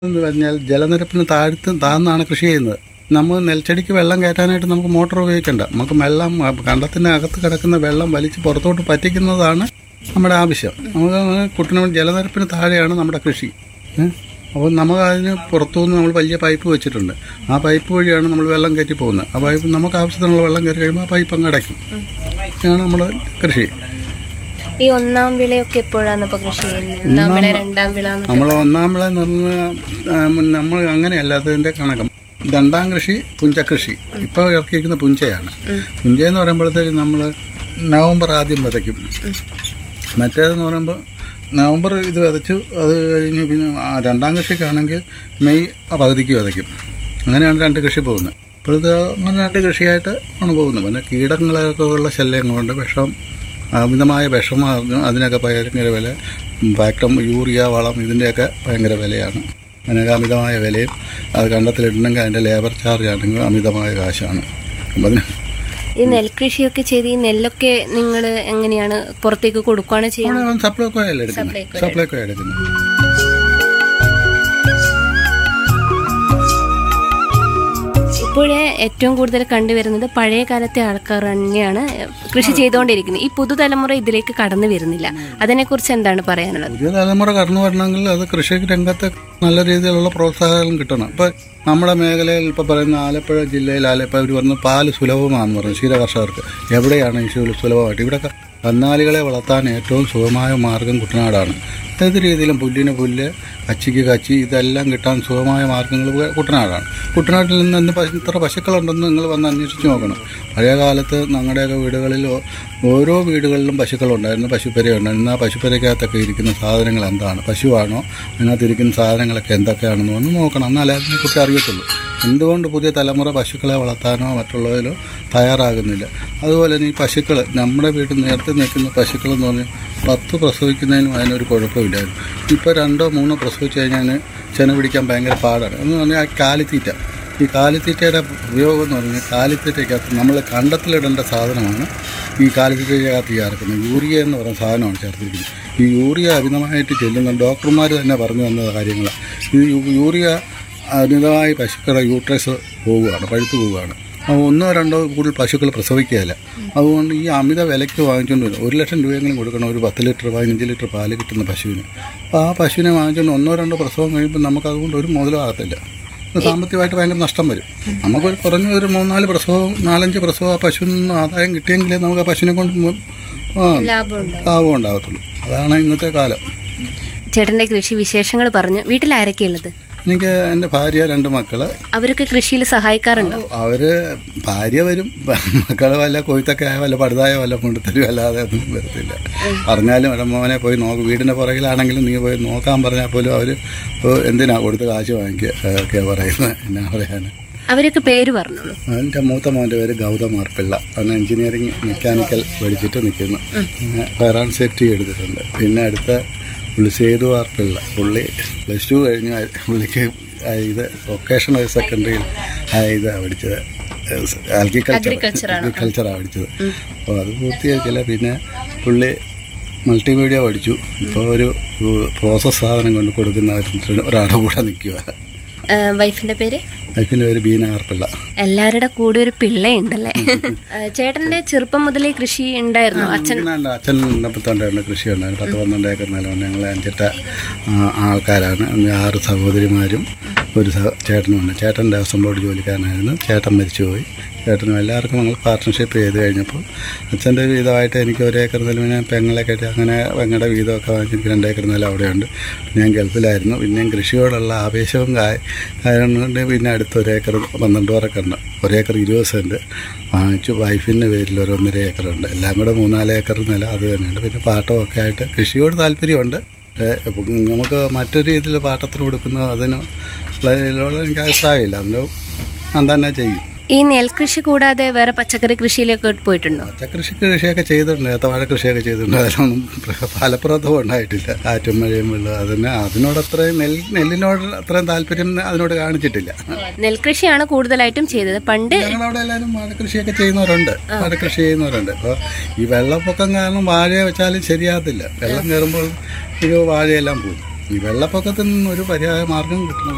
എന്ന് പറഞ്ഞാൽ ജലനിരപ്പിന് താഴ്ത്ത് താഴ്ന്നാണ് കൃഷി ചെയ്യുന്നത് നമ്മൾ നെൽച്ചെടിക്ക് വെള്ളം കയറ്റാനായിട്ട് നമുക്ക് മോട്ടോർ ഉപയോഗിക്കണ്ട നമുക്ക് വെള്ളം കണ്ടത്തിൻ്റെ അകത്ത് കിടക്കുന്ന വെള്ളം വലിച്ച് പുറത്തോട്ട് പറ്റിക്കുന്നതാണ് നമ്മുടെ ആവശ്യം നമുക്ക് കുട്ടനാട് ജലനിരപ്പിന് താഴെയാണ് നമ്മുടെ കൃഷി ഏ? അപ്പോൾ നമുക്ക് അതിന് പുറത്തുനിന്ന് നമ്മൾ വലിയ പൈപ്പ് വെച്ചിട്ടുണ്ട് ആ പൈപ്പ് വഴിയാണ് നമ്മൾ വെള്ളം കയറ്റി പോകുന്നത് ആ പൈപ്പ് നമുക്ക് ആവശ്യത്തിനുള്ള വെള്ളം കയറി കഴിയുമ്പോൾ ആ പൈപ്പ് അങ്ങ് അടയ്ക്കും ഇതാണ് നമ്മുടെ കൃഷി ഈ ഒന്നാം വിളയൊക്കെ എപ്പോഴാണ് ഇപ്പൊ കൃഷി ചെയ്യുന്നത് ഒന്നാം വിള രണ്ടാം വിള എന്നൊക്കെ. നമ്മൾ ഒന്നാം വിള എന്ന് പറഞ്ഞാൽ നമ്മൾ അങ്ങനെയല്ല അതിൻ്റെ കണക്കം രണ്ടാം കൃഷി പുഞ്ചകൃഷി ഇപ്പോൾ ഇറക്കിയിരിക്കുന്ന പുഞ്ചയാണ് പുഞ്ച എന്ന് പറയുമ്പോഴത്തേക്ക് നമ്മൾ നവംബർ ആദ്യം വിതയ്ക്കും മറ്റേതെന്ന് പറയുമ്പോൾ നവംബർ ഇത് വിതച്ചു അത് കഴിഞ്ഞ് പിന്നെ ആ രണ്ടാം കൃഷിക്കാണെങ്കിൽ മെയ് പകുതിക്ക് വിതയ്ക്കും അങ്ങനെയാണ് രണ്ട് കൃഷി പോകുന്നത് ഇപ്പോഴത്തെ അങ്ങനെ രണ്ട് കൃഷിയായിട്ട് ആണ് പോകുന്നത് പിന്നെ കീടങ്ങളൊക്കെ ഉള്ള ശല്യം കൊണ്ട് വിഷം അമിതമായ വിഷം അതിനൊക്കെ ഭയങ്കര വില ഫാക്ടം യൂറിയ വളം ഇതിൻ്റെയൊക്കെ ഭയങ്കര വിലയാണ് അതിനൊക്കെ അമിതമായ വിലയും അത് കണ്ടത്തിലിടണമെങ്കിൽ അതിൻ്റെ ലേബർ ചാർജ് ആണെങ്കിൽ അമിതമായ കാശാണ് അപ്പം അതിന് ഈ നെൽകൃഷിയൊക്കെ ചെയ്ത് ഈ നെല്ലൊക്കെ നിങ്ങൾ എങ്ങനെയാണ് പുറത്തേക്ക് കൊടുക്കുകയാണ് ചെയ്യുന്നത് അവിടെ സപ്ലൈക്കോ അല്ലേ എടുക്കുന്നത് സപ്ലൈക്കോ സപ്ലൈക്കോ എടുക്കുന്നത് ഇപ്പോഴേ ഏറ്റവും കൂടുതൽ കണ്ടുവരുന്നത് പഴയ കാലത്തെ ആൾക്കാർ തന്നെയാണ് കൃഷി ചെയ്തുകൊണ്ടിരിക്കുന്നത് ഈ പുതുതലമുറ ഇതിലേക്ക് കടന്നു വരുന്നില്ല അതിനെക്കുറിച്ച് എന്താണ് പറയാനുള്ളത് പുതിയ തലമുറ കടന്നു വരണമെങ്കിൽ അത് കൃഷി രംഗത്ത് നല്ല രീതിയിലുള്ള പ്രോത്സാഹനം കിട്ടണം ഇപ്പൊ നമ്മുടെ മേഖലയിൽ ഇപ്പൊ പറയുന്ന ആലപ്പുഴ ജില്ലയിൽ ആലപ്പുഴ അവർ പറഞ്ഞ പാല് സുലഭമാണെന്ന് പറഞ്ഞു ക്ഷീര കർഷകർക്ക് എവിടെയാണ് ഈ സുല- സുലഭമായിട്ട് ഇവിടെ കന്നാലികളെ വളർത്താൻ ഏറ്റവും സുഖമായ മാർഗം കുട്ടനാടാണ് ഏത് രീതിയിലും പുല്ലിന് പുല്ല് കച്ചിക്ക് കച്ചി ഇതെല്ലാം കിട്ടാൻ സുഖമായ മാർഗങ്ങൾ കുട്ടനാടാണ് കുട്ടനാട്ടിൽ നിന്ന് ഇന്ന് പശു- ഇത്ര പശുക്കളുണ്ടെന്ന് നിങ്ങൾ വന്ന് അന്വേഷിച്ച് നോക്കണം പഴയ കാലത്ത് ഞങ്ങളുടെയൊക്കെ വീടുകളിൽ ഓ- ഓരോ വീടുകളിലും പശുക്കളുണ്ടായിരുന്നു പശുപ്പെര ഉണ്ടായിരുന്നു ആ പശുപ്പെരയ്ക്കകത്തൊക്കെ ഇരിക്കുന്ന സാധനങ്ങൾ എന്താണ് പശുവാണോ അതിനകത്ത് ഇരിക്കുന്ന സാധനങ്ങളൊക്കെ എന്തൊക്കെയാണെന്ന് ഒന്ന് നോക്കണം എന്നാലേ അതിനെക്കുറിച്ച് അറിയത്തുള്ളൂ എന്തുകൊണ്ട് പുതിയ തലമുറ പശുക്കളെ വളർത്താനോ മറ്റുള്ളതിലോ തയ്യാറാകുന്നില്ല അതുപോലെ തന്നെ ഈ പശുക്കൾ നമ്മുടെ വീട്ടിൽ നേരത്തെ നിൽക്കുന്ന പശുക്കൾ എന്ന് പറഞ്ഞാൽ പത്ത് പ്രസവിക്കുന്നതിനും അതിനൊരു കുഴപ്പമില്ലായിരുന്നു ഇപ്പോൾ രണ്ടോ മൂന്നോ പ്രസവിച്ച് കഴിഞ്ഞാൽ ചെന പിടിക്കാൻ ഭയങ്കര പാടാണ് എന്ന് പറഞ്ഞാൽ ആ കാലിത്തീറ്റ ഈ കാലിത്തീറ്റയുടെ ഉപയോഗം എന്ന് പറഞ്ഞാൽ കാലിത്തീറ്റയ്ക്കകത്ത് നമ്മൾ കണ്ടത്തിലിടേണ്ട സാധനമാണ് ഈ കാലിത്തീറ്റയ്ക്കകത്ത് ചേർക്കുന്നത് യൂറിയ എന്ന് പറയുന്ന സാധനമാണ് ചേർത്തിരിക്കുന്നത് ഈ യൂറിയ അമിതമായിട്ട് ചെല്ലുന്ന ഡോക്ടർമാർ തന്നെ പറഞ്ഞു തന്ന കാര്യങ്ങളാണ് ഈ യൂ- യൂറിയ അമിതമായി പശുക്കളുടെ യൂട്രസ് പോവുകയാണ് പഴുത്തു പോവുകയാണ് അപ്പോൾ ഒന്നോ രണ്ടോ കൂടുതൽ പശുക്കൾ പ്രസവിക്കുകയില്ല അതുകൊണ്ട് ഈ അമിത വിലയ്ക്ക് വാങ്ങിച്ചുകൊണ്ട് വരും ഒരു ലക്ഷം രൂപയെങ്കിലും കൊടുക്കണം ഒരു പത്ത് ലിറ്റർ പതിനഞ്ച് ലിറ്റർ പാല് കിട്ടുന്ന പശുവിന് അപ്പോൾ ആ പശുവിനെ വാങ്ങിച്ചുകൊണ്ട് ഒന്നോ രണ്ടോ പ്രസവം കഴിയുമ്പോൾ നമുക്ക് അതുകൊണ്ട് ഒരു മുതലാകത്തില്ല ഇത് സാമ്പത്തികമായിട്ട് ഭയങ്കര നഷ്ടം വരും നമുക്കൊരു കുറഞ്ഞ ഒരു മൂന്നാല് പ്രസവം നാലഞ്ച് പ്രസവം ആ പശുവിൽ നിന്ന് ആദായം കിട്ടിയെങ്കിലേ നമുക്ക് ആ പശുവിനെ കൊണ്ട് മു- ആ, ലാഭമുണ്ട് ലാഭം ഉണ്ടാകത്തുള്ളൂ അതാണ് ഇന്നത്തെ കാലം ചേട്ടന്റെ കൃഷി വിശേഷങ്ങൾ പറഞ്ഞു വീട്ടിൽ ആരൊക്കെ ഉള്ളത് എനിക്ക് എൻ്റെ ഭാര്യ രണ്ട് മക്കള് അവരൊക്കെ കൃഷിയിൽ സഹായിക്കാറുണ്ടോ അവര് ഭാര്യ വരും മക്കള് വല്ല കൊയ്ത്തൊക്കെ ആയ വല്ല പടുതായ വല്ല കൊണ്ടുതരും അല്ലാതെ ഒന്നും വരത്തില്ല പറഞ്ഞാലും എടാ മോനെ പോയി നോക്ക് വീടിൻ്റെ പുറകിലാണെങ്കിലും നീ പോയി നോക്കാൻ പറഞ്ഞാൽ പോലും അവർ എന്തിനാ കൊടുത്ത് കാശ് വാങ്ങിക്കുക ഒക്കെ പറയുന്നത് എന്നാ പറയാൻ അവരൊക്കെ പേര് പറഞ്ഞോളൂ എൻ്റെ മൂത്ത മോൻ്റെ പേര് ഗൗതം മാർപ്പിള്ള അവൻ എഞ്ചിനീയറിംഗ് മെക്കാനിക്കൽ പഠിച്ചിട്ട് നിൽക്കുന്നു പിന്നെ ഫയർ ആൻഡ് സേഫ്റ്റി എടുത്തിട്ടുണ്ട് പിന്നെ അടുത്ത പുള്ളി സേതു ആർപ്പിള്ള പുള്ളി പ്ലസ് ടു കഴിഞ്ഞ് പുള്ളിക്ക് ആ ഇത് വൊക്കേഷണൽ സെക്കൻഡറിയിൽ ഇതാണ് പഠിച്ചത് അഗ്രികൾച്ചർ അഗ്രികൾച്ചറാണ് പഠിച്ചത് അപ്പോൾ അത് പൂർത്തിയാക്കില്ല പിന്നെ പുള്ളി മൾട്ടിമീഡിയ പഠിച്ചു ഇപ്പോൾ ഒരു പ്രോസസ് സാധനം കൊണ്ട് കൊടുക്കുന്ന ഒരു- ഒരാളുടെ കൂടെ നിൽക്കുക ആ, വൈഫിന്റെ പേര് വൈഫിൻ്റെ പേര് ബീന ആർപ്പിള്ള എല്ലാവരുടെ കൂടെ ഒരു പിള്ളയുണ്ടല്ലേ ആ, ചേട്ടന്റെ ചെറുപ്പം മുതലേ കൃഷി ഉണ്ടായിരുന്നു അച്ഛൻ ഇങ്ങനെ അച്ഛൻ ഉണ്ടപ്പത്തോണ്ടായിരുന്നു കൃഷി ഉണ്ടായിരുന്നു പത്ത് പന്ത്രണ്ട് ഏക്കർ നിലമുണ്ട് ഞങ്ങൾ അഞ്ചെട്ട് ആ, ആൾക്കാരാണ് അന്ന് ആറ് സഹോദരിമാരും ഒരു സഹ ചേട്ടനുമുണ്ട് ചേട്ടൻ ദേവസ്വം ബോർഡ് ജോലിക്കാരനായിരുന്നു ചേട്ടൻ മരിച്ചുപോയി ചേട്ടനും എല്ലാവർക്കും ഞങ്ങൾ പാർട്ട്ണർഷിപ്പ് ചെയ്ത് കഴിഞ്ഞപ്പോൾ അച്ഛൻ്റെ വീതമായിട്ട് എനിക്ക് ഒരു ഏക്കർ നിലവിനെ പെങ്ങളെ കെട്ടി അങ്ങനെ പെങ്ങളുടെ വീതമൊക്കെ വാങ്ങിച്ച് എനിക്ക് രണ്ട് ഏക്കർ നിലം അവിടെയുണ്ട് ഞാൻ ഗൾഫിലായിരുന്നു പിന്നെയും കൃഷിയോടുള്ള ആവേശവും കാ- കാരണം കൊണ്ട് പിന്നെ അടുത്ത ഒരു ഏക്കർ പന്ത്രണ്ട് പേരൊക്കെ ഉണ്ട് ഒരു ഏക്കർ ഇരുപത് സെൻറ്റ് വാങ്ങിച്ചു വൈഫിൻ്റെ പേരിൽ ഒരു ഒന്നര ഏക്കറുണ്ട് എല്ലാം കൂടെ മൂന്നാല് ഏക്കർ നില അത് തന്നെയുണ്ട് പിന്നെ പാട്ടമൊക്കെ ആയിട്ട് കൃഷിയോട് താല്പര്യമുണ്ട് പക്ഷേ ഇപ്പം നമുക്ക് മറ്റൊരു രീതിയിൽ പാട്ടത്തിന് കൊടുക്കുന്നത് അതിന് ഉള്ള എനിക്ക് അഭിപ്രായമില്ല അതിന് ഞാൻ തന്നെ ചെയ്യും ഈ നെൽകൃഷി കൂടാതെ വേറെ പച്ചക്കറി കൃഷിയിലൊക്കെ പോയിട്ടുണ്ടോ പച്ചക്കൃഷി കൃഷിയൊക്കെ ചെയ്തിട്ടുണ്ട് ഏത്തവാഴ കൃഷിയൊക്കെ ചെയ്തിട്ടുണ്ട് അതിനൊന്നും പ്ര- ഫലപ്രദവും ഉണ്ടായിട്ടില്ല കാറ്റും മഴയും വെള്ളം അതിന് അതിനോട് അത്രയും നെൽ നെല്ലിനോട് അത്രയും താല്പര്യം അതിനോട് കാണിച്ചിട്ടില്ല നെൽകൃഷിയാണ് കൂടുതലായിട്ടും ചെയ്തത് പണ്ട് ഞങ്ങളവിടെ എല്ലാവരും വാഴക്കൃഷിയൊക്കെ ചെയ്യുന്നവരുണ്ട് വാഴക്കൃഷി ചെയ്യുന്നവരുണ്ട് അപ്പോൾ ഈ വെള്ളപ്പൊക്കം കാരണം വാഴ വെച്ചാലും ശരിയാകത്തില്ല വെള്ളം കയറുമ്പോൾ ഇത് വാഴയെല്ലാം പോകും ഈ വെള്ളപ്പൊക്കത്തിൽ നിന്ന് ഒരു പര്യായ മാർഗം കിട്ടണം